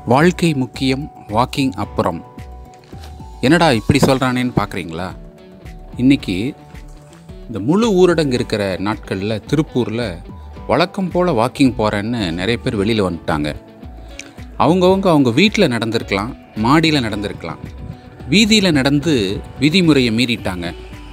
வாழ்க்கை முக்கியம் வாக்கிங் அப்புறம் என்னடா இப்படி சொல்கிறானேன்னு பார்க்குறீங்களா இன்றைக்கி இந்த முழு ஊரடங்கு இருக்கிற நாட்களில் திருப்பூரில் வழக்கம் போல் வாக்கிங் போகிறேன்னு நிறைய பேர் வெளியில் வந்துட்டாங்க அவங்கவுங்க அவங்க வீட்டில் நடந்திருக்கலாம் மாடியில் நடந்திருக்கலாம் வீதியில் நடந்து விதிமுறையை மீறிட்டாங்க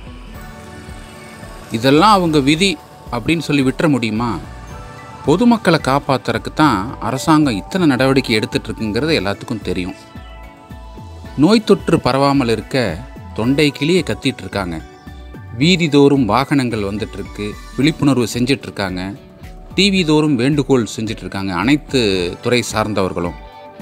இதெல்லாம் அவங்க விதி அப்படின்னு சொல்லி விட்டுற முடியுமா பொதுமக்களை காப்பாற்றுறதுக்கு தான் அரசாங்கம் இத்தனை நடவடிக்கை எடுத்துட்டு இருக்குங்கிறது எல்லாத்துக்கும் தெரியும் நோய் தொற்று பரவாமல் இருக்க தொண்டை கிளியை கத்திட்டு இருக்காங்க வீதி தோறும் வாகனங்கள் வந்துட்டு இருக்கு விழிப்புணர்வு செஞ்சிட்டு இருக்காங்க டிவி தோறும் வேண்டுகோள் செஞ்சிட்டு இருக்காங்க அனைத்து துறை சார்ந்தவர்களும்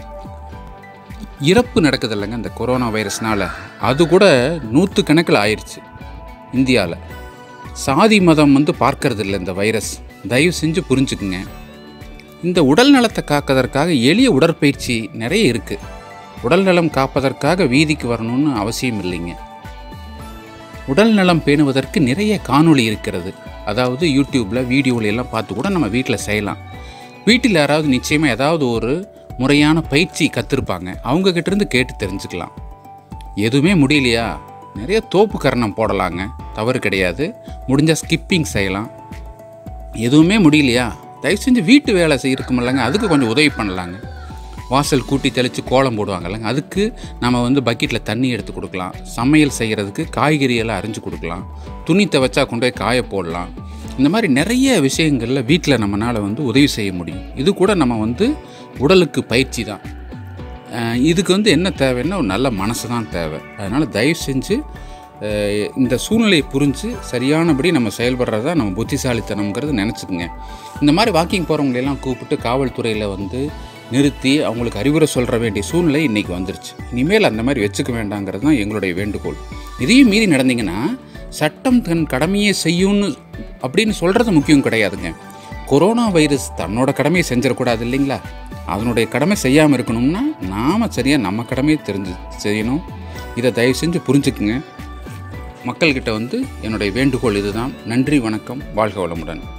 இறப்பு நடக்குது இல்லைங்க இந்த கொரோனா வைரஸ்னால அது கூட நூற்று கணக்கில் ஆயிடுச்சு இந்தியாவில் சாதி மதம் வந்து பார்க்கறது இல்லை இந்த வைரஸ் தயவு செஞ்சு புரிஞ்சுக்குங்க இந்த உடல் நலத்தை காப்பதற்காக எளிய உடற்பயிற்சி நிறைய இருக்குது உடல் நலம் காப்பதற்காக வீதிக்கு வரணும்னு அவசியம் இல்லைங்க உடல் நலம் பேணுவதற்கு நிறைய காணொளி இருக்கிறது அதாவது யூடியூப்பில் வீடியோவில் எல்லாம் பார்த்து கூட நம்ம வீட்டில் செய்யலாம் வீட்டில் யாராவது நிச்சயமாக ஏதாவது ஒரு முறையான பயிற்சி கற்றுருப்பாங்க அவங்கக்கிட்ட இருந்து கேட்டு தெரிஞ்சுக்கலாம் எதுவுமே முடியலையா நிறைய தோப்பு கரணம் போடலாங்க தவறு கிடையாது முடிஞ்சால் ஸ்கிப்பிங் செய்யலாம் எதுவுமே முடியலையா தயவு செஞ்சு வீட்டு வேலை செய்யிருக்குமில்லங்க அதுக்கு கொஞ்சம் உதவி பண்ணலாங்க வாசல் கூட்டி தெளித்து கோலம் போடுவாங்கல்லங்க அதுக்கு நம்ம வந்து பக்கெட்டில் தண்ணி எடுத்து கொடுக்கலாம் சமையல் செய்கிறதுக்கு காய்கறியெல்லாம் அரிஞ்சு கொடுக்கலாம் துணி துவைச்சா கொண்டு போய் காய போடலாம் இந்த மாதிரி நிறைய விஷயங்களில் வீட்டில் நம்மளால் வந்து உதவி செய்ய முடியும் இது கூட நம்ம வந்து உடலுக்கு பயிற்சி தான் அஹ் இதுக்கு வந்து என்ன தேவைன்னா ஒரு நல்ல மனசு தான் தேவை அதனால் தயவு செஞ்சு அஹ் இந்த சூழ்நிலையை புரிஞ்சு சரியானபடி நம்ம செயல்படுறது தான் நம்ம புத்திசாலித்தனம்ங்கிறது நினச்சிக்கோங்க இந்த மாதிரி வாக்கிங் போகிறவங்களெல்லாம் கூப்பிட்டு காவல்துறையில் வந்து நிறுத்தி அவங்களுக்கு அறிவுரை சொல்கிற வேண்டிய சூழ்நிலை இன்றைக்கி வந்துருச்சு இனிமேல் அந்த மாதிரி வச்சுக்க வேண்டாங்கிறது தான் எங்களுடைய வேண்டுகோள் இதையும் மீறி நடந்தீங்கன்னா சட்டம் தன் கடமையை செய்யும்னு அப்படின்னு சொல்கிறது முக்கியம் கிடையாதுங்க கொரோனா வைரஸ் தன்னோட கடமையை செஞ்சிடக்கூடாது இல்லைங்களா அதனுடைய கடமை செய்யாமல் இருக்கணும்னா நாம் சரியாக நம்ம கடமையை தெரிஞ்சு செய்யணும் இதை தயவு செஞ்சு புரிஞ்சுக்குங்க மக்கள்கிட்ட வந்து என்னுடைய வேண்டுகோள் இதுதான் நன்றி வணக்கம் வாழ்க வளமுடன்